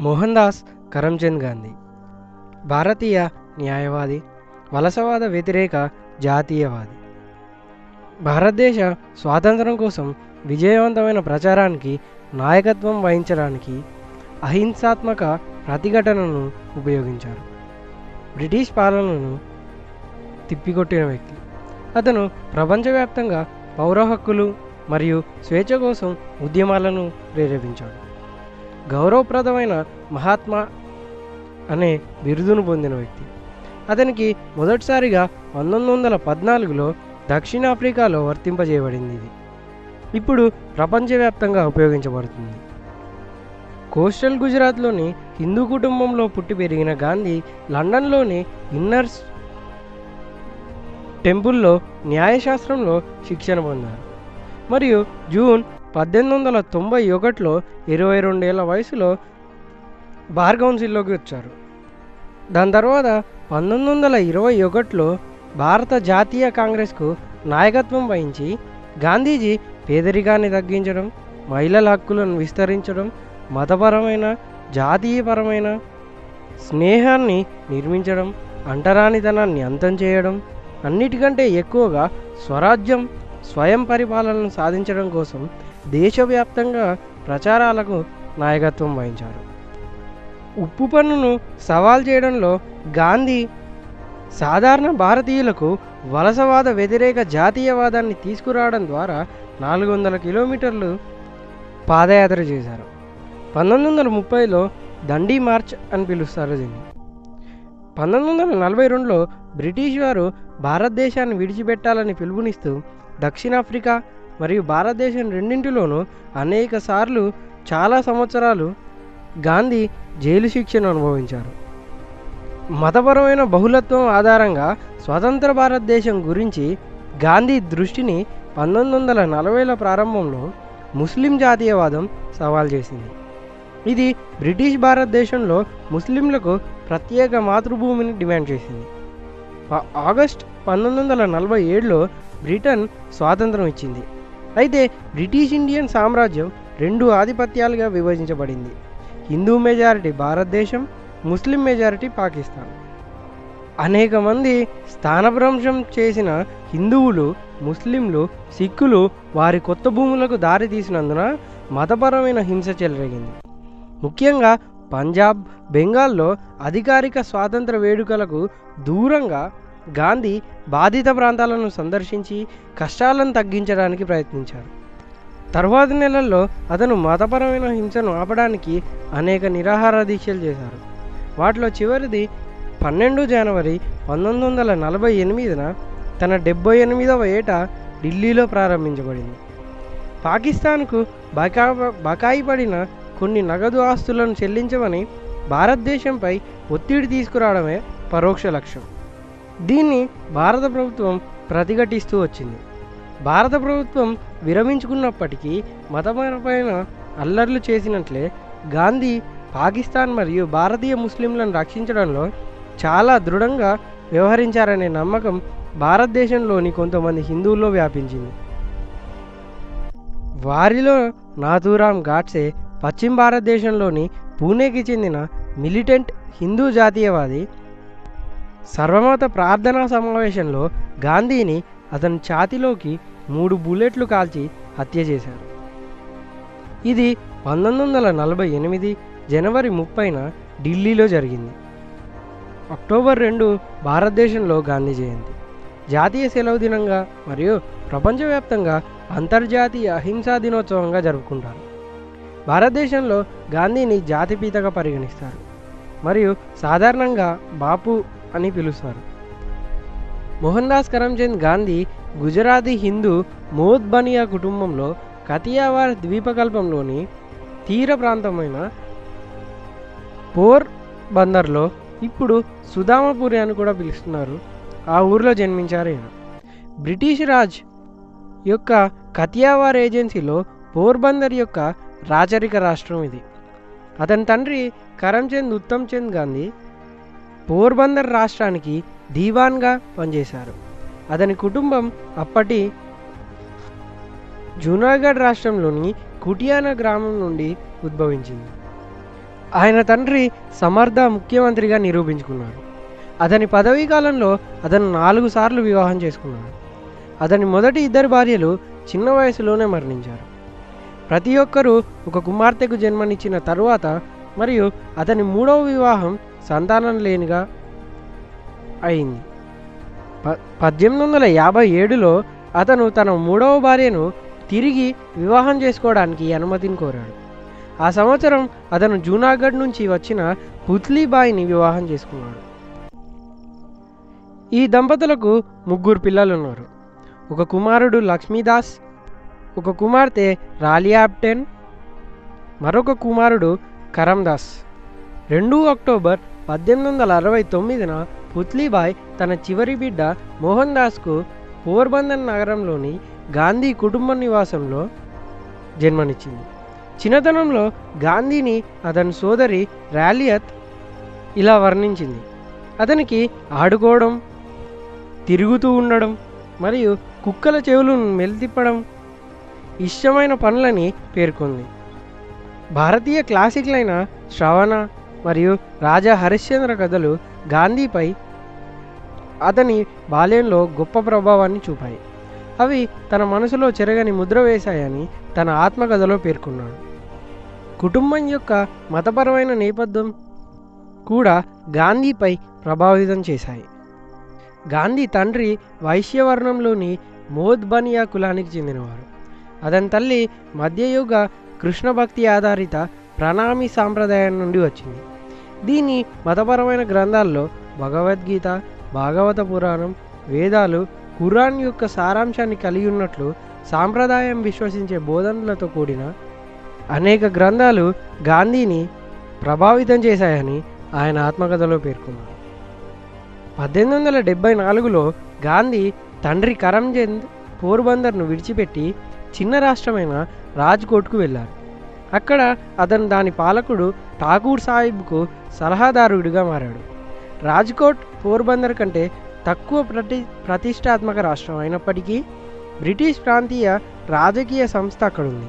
మోహన్ దాస్ కరమ్చంద్ గాంధీ భారతీయ న్యాయవాది వలసవాద వ్యతిరేక జాతీయవాది భారతదేశ స్వాతంత్రం కోసం విజయవంతమైన ప్రచారానికి నాయకత్వం వహించడానికి అహింసాత్మక ప్రతిఘటనను ఉపయోగించారు బ్రిటిష్ పాలనను తిప్పికొట్టిన వ్యక్తి అతను ప్రపంచవ్యాప్తంగా పౌర హక్కులు మరియు స్వేచ్ఛ కోసం ఉద్యమాలను ప్రేరేపించాడు గౌరవప్రదమైన మహాత్మా అనే బిరుదును పొందిన వ్యక్తి అతనికి మొదటిసారిగా పంతొమ్మిది వందల పద్నాలుగులో దక్షిణాఫ్రికాలో వర్తింపజేయబడింది ఇది ఇప్పుడు ప్రపంచవ్యాప్తంగా ఉపయోగించబడుతుంది కోస్టల్ గుజరాత్లోని హిందూ కుటుంబంలో పుట్టి పెరిగిన గాంధీ లండన్లోని ఇన్నర్స్ టెంపుల్లో న్యాయశాస్త్రంలో శిక్షణ పొందారు మరియు జూన్ పద్దెనిమిది వందల తొంభై ఒకటిలో ఇరవై రెండేళ్ల వయసులో బార్ కౌన్సిల్లోకి వచ్చారు దాని తర్వాత పంతొమ్మిది వందల ఇరవై ఒకటిలో భారత జాతీయ కాంగ్రెస్కు నాయకత్వం వహించి గాంధీజీ పేదరికాన్ని తగ్గించడం మహిళల హక్కులను విస్తరించడం మతపరమైన జాతీయపరమైన స్నేహాన్ని నిర్మించడం అంటరానితనాన్ని అంతం చేయడం అన్నిటికంటే ఎక్కువగా స్వరాజ్యం స్వయం పరిపాలనను సాధించడం కోసం దేశవ్యాప్తంగా ప్రచారాలకు నాయకత్వం వహించారు ఉప్పు పన్నును సవాల్ చేయడంలో గాంధీ సాధారణ భారతీయులకు వలసవాద వ్యతిరేక జాతీయవాదాన్ని తీసుకురావడం ద్వారా నాలుగు వందల కిలోమీటర్లు పాదయాత్ర చేశారు పంతొమ్మిది వందల ముప్పైలో దండి మార్చ్ అని పిలుస్తారు దీన్ని పంతొమ్మిది వందల నలభై రెండులో బ్రిటిష్ వారు భారతదేశాన్ని విడిచిపెట్టాలని పిలుపునిస్తూ దక్షిణాఫ్రికా మరియు భారతదేశం రెండింటిలోనూ అనేక సార్లు చాలా సంవత్సరాలు గాంధీ జైలు శిక్షను అనుభవించారు మతపరమైన బహుళత్వం ఆధారంగా స్వతంత్ర భారతదేశం గురించి గాంధీ దృష్టిని పంతొమ్మిది వందల నలభైల ప్రారంభంలో ముస్లిం జాతీయవాదం సవాల్ చేసింది ఇది బ్రిటిష్ భారతదేశంలో ముస్లింలకు ప్రత్యేక మాతృభూమిని డిమాండ్ చేసింది ఆ- ఆగస్ట్ పంతొమ్మిది వందల నలభై ఏడులో బ్రిటన్ స్వాతంత్రం ఇచ్చింది అయితే బ్రిటిష్ ఇండియన్ సామ్రాజ్యం రెండు ఆధిపత్యాలుగా విభజించబడింది హిందూ మెజారిటీ భారతదేశం ముస్లిం మెజారిటీ పాకిస్తాన్ అనేక మంది స్థానభ్రంశం చేసిన హిందువులు ముస్లింలు సిక్కులు వారి కొత్త భూములకు దారి తీసినందున మతపరమైన హింస చెలరేగింది ముఖ్యంగా పంజాబ్ బెంగాల్లో అధికారిక స్వాతంత్ర వేడుకలకు దూరంగా గాంధీ బాధిత ప్రాంతాలను సందర్శించి కష్టాలను తగ్గించడానికి ప్రయత్నించారు తర్వాతి నెలల్లో అతను మతపరమైన హింసను ఆపడానికి అనేక నిరాహార దీక్షలు చేశారు వాటిలో చివరిది పన్నెండు జనవరి పంతొమ్మిది వందల నలభై ఎనిమిదిన తన డెబ్బై ఎనిమిదవ ఏట ఢిల్లీలో ప్రారంభించబడింది పాకిస్తాన్కు బకా బకాయి పడిన కొన్ని నగదు ఆస్తులను చెల్లించమని భారతదేశంపై ఒత్తిడి తీసుకురావడమే పరోక్ష లక్ష్యం దీన్ని భారత ప్రభుత్వం ప్రతిఘటిస్తూ వచ్చింది భారత ప్రభుత్వం విరమించుకున్నప్పటికీ మతపరమైన అల్లర్లు చేసినట్లే గాంధీ పాకిస్తాన్ మరియు భారతీయ ముస్లింలను రక్షించడంలో చాలా దృఢంగా వ్యవహరించారనే నమ్మకం భారతదేశంలోని కొంతమంది హిందువుల్లో వ్యాపించింది వారిలో నాథూరామ్ గాడ్సే పశ్చిమ భారతదేశంలోని పూణేకి చెందిన మిలిటెంట్ హిందూ జాతీయవాది సర్వమత ప్రార్థనా సమావేశంలో గాంధీని అతని ఛాతిలోకి మూడు బుల్లెట్లు కాల్చి హత్య చేశారు ఇది పంతొమ్మిది వందల నలభై ఎనిమిది జనవరి ముప్పైన ఢిల్లీలో జరిగింది అక్టోబర్ రెండు భారతదేశంలో గాంధీ జయంతి జాతీయ సెలవు దినంగా మరియు ప్రపంచవ్యాప్తంగా అంతర్జాతీయ అహింసా దినోత్సవంగా జరుపుకుంటారు భారతదేశంలో గాంధీని జాతిపితగా పరిగణిస్తారు మరియు సాధారణంగా బాపు అని పిలుస్తారు మోహన్ దాస్ కరమ్చంద్ గాంధీ గుజరాతీ హిందూ మోద్ బనియా కుటుంబంలో కతియావార్ ద్వీపకల్పంలోని తీర ప్రాంతమైన పోర్ బందర్లో ఇప్పుడు సుధామపురి అని కూడా పిలుస్తున్నారు ఆ ఊరిలో జన్మించారు ఈయన బ్రిటిష్ రాజ్ యొక్క కతియావార్ ఏజెన్సీలో పోర్బందర్ యొక్క రాచరిక రాష్ట్రం ఇది అతని తండ్రి కరమ్చంద్ ఉత్తమ్ చంద్ గాంధీ పోర్బందర్ రాష్ట్రానికి దీవాన్గా పనిచేశారు అతని కుటుంబం అప్పటి జూనాగఢ్ రాష్ట్రంలోని కుటియానా గ్రామం నుండి ఉద్భవించింది ఆయన తండ్రి సమర్థ ముఖ్యమంత్రిగా నిరూపించుకున్నాడు అతని పదవీ కాలంలో అతను నాలుగు సార్లు వివాహం చేసుకున్నాడు అతని మొదటి ఇద్దరు భార్యలు చిన్న వయసులోనే మరణించారు ప్రతి ఒక్కరూ ఒక కుమార్తెకు జన్మనిచ్చిన తరువాత మరియు అతని మూడవ వివాహం సంతానం లేనిగా అయింది ప పద్దెనిమిది వందల యాభై ఏడులో అతను తన మూడవ భార్యను తిరిగి వివాహం చేసుకోవడానికి అనుమతిని కోరాడు ఆ సంవత్సరం అతను జూనాగఢ్ నుంచి వచ్చిన పుత్లీబాయిని వివాహం చేసుకున్నాడు ఈ దంపతులకు ముగ్గురు పిల్లలు ఉన్నారు ఒక కుమారుడు లక్ష్మీదాస్ ఒక కుమార్తె రాలియాప్టెన్ మరొక కుమారుడు కరందాస్ రెండు అక్టోబర్ పద్దెనిమిది వందల అరవై తొమ్మిదిన పుత్లీబాయ్ తన చివరి బిడ్డ మోహన్ దాస్కు పోర్బందర్ నగరంలోని గాంధీ కుటుంబ నివాసంలో జన్మనిచ్చింది చిన్నతనంలో గాంధీని అతని సోదరి ర్యాలియత్ ఇలా వర్ణించింది అతనికి ఆడుకోవడం తిరుగుతూ ఉండడం మరియు కుక్కల చెవులు మెలితిప్పడం ఇష్టమైన పనులని పేర్కొంది భారతీయ క్లాసిక్లైన శ్రవణ మరియు రాజా హరిశ్చంద్ర కథలు గాంధీపై అతని బాల్యంలో గొప్ప ప్రభావాన్ని చూపాయి అవి తన మనసులో చెరగని ముద్ర వేశాయని తన ఆత్మకథలో పేర్కొన్నాడు కుటుంబం యొక్క మతపరమైన నేపథ్యం కూడా గాంధీపై ప్రభావితం చేశాయి గాంధీ తండ్రి వైశ్యవర్ణంలోని మోద్బనియా కులానికి చెందినవారు అతని తల్లి మధ్యయుగ కృష్ణ భక్తి ఆధారిత ప్రణామి సాంప్రదాయం నుండి వచ్చింది దీని మతపరమైన గ్రంథాల్లో భగవద్గీత భాగవత పురాణం వేదాలు ఖురాన్ యొక్క సారాంశాన్ని కలిగి ఉన్నట్లు సాంప్రదాయం విశ్వసించే బోధనలతో కూడిన అనేక గ్రంథాలు గాంధీని ప్రభావితం చేశాయని ఆయన ఆత్మకథలో పేర్కొన్నారు పద్దెనిమిది వందల డెబ్బై నాలుగులో గాంధీ తండ్రి కరంచంద్ పోర్బందర్ను విడిచిపెట్టి చిన్న రాష్ట్రమైన రాజ్కోట్కు వెళ్ళారు అక్కడ అతను దాని పాలకుడు ఠాకూర్ సాహిబ్కు సలహాదారుడిగా మారాడు రాజ్కోట్ పోర్బందర్ కంటే తక్కువ ప్రతి ప్రతిష్టాత్మక రాష్ట్రం అయినప్పటికీ బ్రిటిష్ ప్రాంతీయ రాజకీయ సంస్థ అక్కడ ఉంది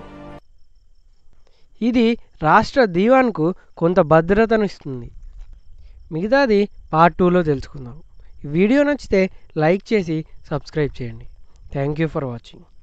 ఇది రాష్ట్ర దీవాన్కు కొంత భద్రతను ఇస్తుంది మిగతాది పార్ట్ టూలో తెలుసుకుందాం ఈ వీడియో నచ్చితే లైక్ చేసి సబ్స్క్రైబ్ చేయండి థ్యాంక్ యూ ఫర్ వాచింగ్